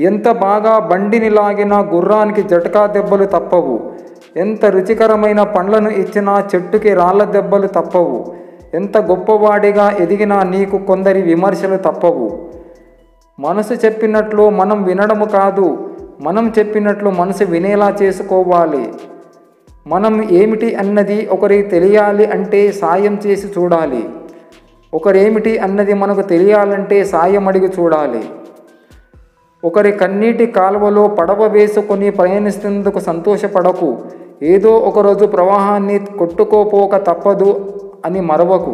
ఎంత బాగా బండిని లాగినా గుర్రానికి జటకా దెబ్బలు తప్పవు ఎంత రుచికరమైన పండ్లను ఇచ్చినా చెట్టుకి రాళ్ళ దెబ్బలు తప్పవు ఎంత గొప్పవాడిగా ఎదిగినా నీకు కొందరి విమర్శలు తప్పవు మనసు చెప్పినట్లు మనం వినడము కాదు మనం చెప్పినట్లు మనసు వినేలా చేసుకోవాలి మనం ఏమిటి అన్నది ఒకరికి తెలియాలి అంటే సాయం చేసి చూడాలి ఒకరేమిటి అన్నది మనకు తెలియాలంటే సాయం అడిగి చూడాలి ఒకరి కన్నీటి కాలువలో పడవ వేసుకొని ప్రయాణిస్తున్నందుకు సంతోషపడకు ఏదో ఒకరోజు ప్రవాహాన్ని కొట్టుకోపోక తప్పదు అని మరవకు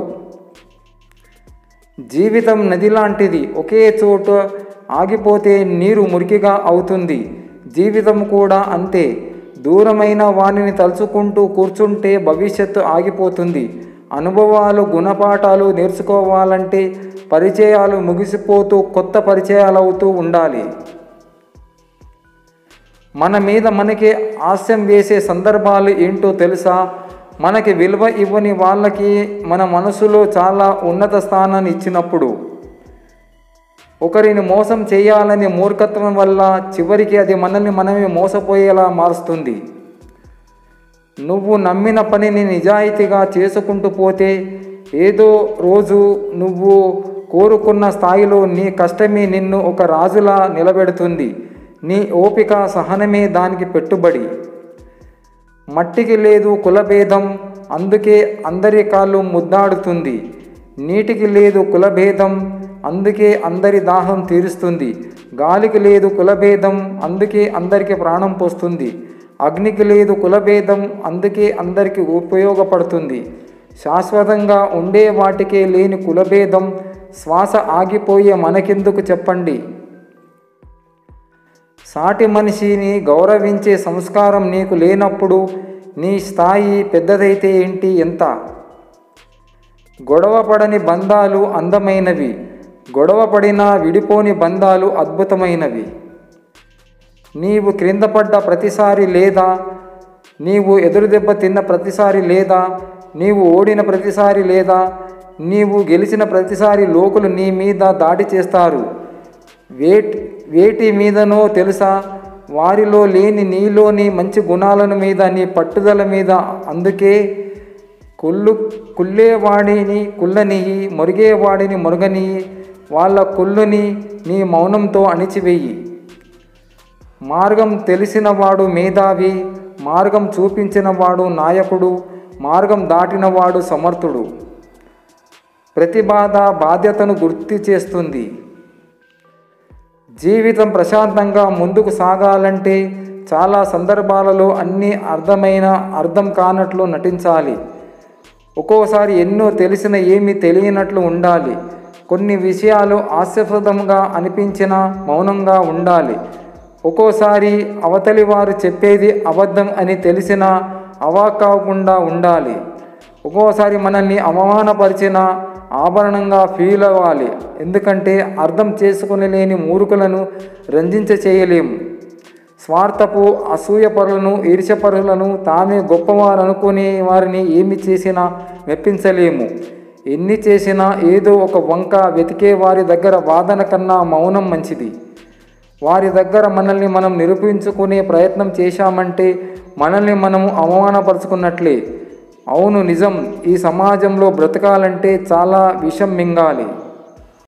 జీవితం నది లాంటిది ఒకే చోట ఆగిపోతే నీరు మురికిగా అవుతుంది జీవితం కూడా అంతే దూరమైన వాణిని తలుచుకుంటూ కూర్చుంటే భవిష్యత్తు ఆగిపోతుంది అనుభవాలు గుణపాఠాలు నేర్చుకోవాలంటే పరిచయాలు ముగిసిపోతూ కొత్త పరిచయాలు అవుతూ ఉండాలి మన మీద మనకి హాస్యం వేసే సందర్భాలు ఏంటో తెలుసా మనకి విలువ ఇవ్వని వాళ్ళకి మన మనసులో చాలా ఉన్నత స్థానాన్ని ఇచ్చినప్పుడు ఒకరిని మోసం చేయాలనే మూర్ఖత్వం వల్ల చివరికి అది మనల్ని మనమే మోసపోయేలా మారుస్తుంది నువ్వు నమ్మిన పనిని నిజాయితీగా చేసుకుంటూ పోతే ఏదో రోజు నువ్వు కోరుకున్న స్థాయిలో నీ కష్టమే నిన్ను ఒక రాజులా నిలబెడుతుంది నీ ఓపిక సహనమే దానికి పెట్టుబడి మట్టికి లేదు కులభేదం అందుకే అందరి కాళ్ళు ముద్దాడుతుంది నీటికి లేదు కులభేదం అందుకే అందరి దాహం తీరుస్తుంది గాలికి లేదు కులభేదం అందుకే అందరికి ప్రాణం పోస్తుంది అగ్నికి లేదు కులభేదం అందుకే అందరికి ఉపయోగపడుతుంది శాశ్వతంగా ఉండే వాటికే లేని కులభేదం శ్వాస ఆగిపోయే మనకెందుకు చెప్పండి సాటి మనిషిని గౌరవించే సంస్కారం నీకు లేనప్పుడు నీ స్థాయి పెద్దదైతే ఏంటి ఎంత గొడవపడని బంధాలు అందమైనవి గొడవపడిన విడిపోని బంధాలు అద్భుతమైనవి నీవు క్రింద పడ్డ ప్రతిసారి లేదా నీవు ఎదురు దెబ్బ తిన్న ప్రతిసారి లేదా నీవు ఓడిన ప్రతిసారి లేదా నీవు గెలిచిన ప్రతిసారి లోకులు నీ మీద దాడి చేస్తారు వేటి వేటి మీదనో తెలుసా వారిలో లేని నీలోని మంచి గుణాలను మీద నీ పట్టుదల మీద అందుకే కుళ్ళు కుళ్ళేవాడిని కుళ్ళనియి మొరిగేవాడిని మొరగనియి వాళ్ళ కుళ్ళుని నీ మౌనంతో అణిచివేయి మార్గం తెలిసినవాడు మేధావి మార్గం చూపించినవాడు నాయకుడు మార్గం దాటినవాడు సమర్థుడు ప్రతి బాధ బాధ్యతను గుర్తు చేస్తుంది జీవితం ప్రశాంతంగా ముందుకు సాగాలంటే చాలా సందర్భాలలో అన్నీ అర్థమైన అర్థం కానట్లు నటించాలి ఒక్కోసారి ఎన్నో తెలిసిన ఏమీ తెలియనట్లు ఉండాలి కొన్ని విషయాలు హాస్యప్రదంగా అనిపించినా మౌనంగా ఉండాలి ఒక్కోసారి అవతలి వారు చెప్పేది అబద్ధం అని తెలిసినా అవాకాకుండా ఉండాలి ఒక్కోసారి మనల్ని అవమానపరిచిన ఆభరణంగా ఫీల్ అవ్వాలి ఎందుకంటే అర్థం చేసుకుని లేని మూర్ఖులను రంజించ చేయలేము స్వార్థపు అసూయపరులను ఈర్ష్యపరులను తామే గొప్పవారు అనుకునే వారిని ఏమి చేసినా మెప్పించలేము ఎన్ని చేసినా ఏదో ఒక వంక వెతికే వారి దగ్గర వాదన కన్నా మౌనం మంచిది వారి దగ్గర మనల్ని మనం నిరూపించుకునే ప్రయత్నం చేశామంటే మనల్ని మనము అవమానపరుచుకున్నట్లే అవును నిజం ఈ సమాజంలో బ్రతకాలంటే చాలా విషం మింగాలి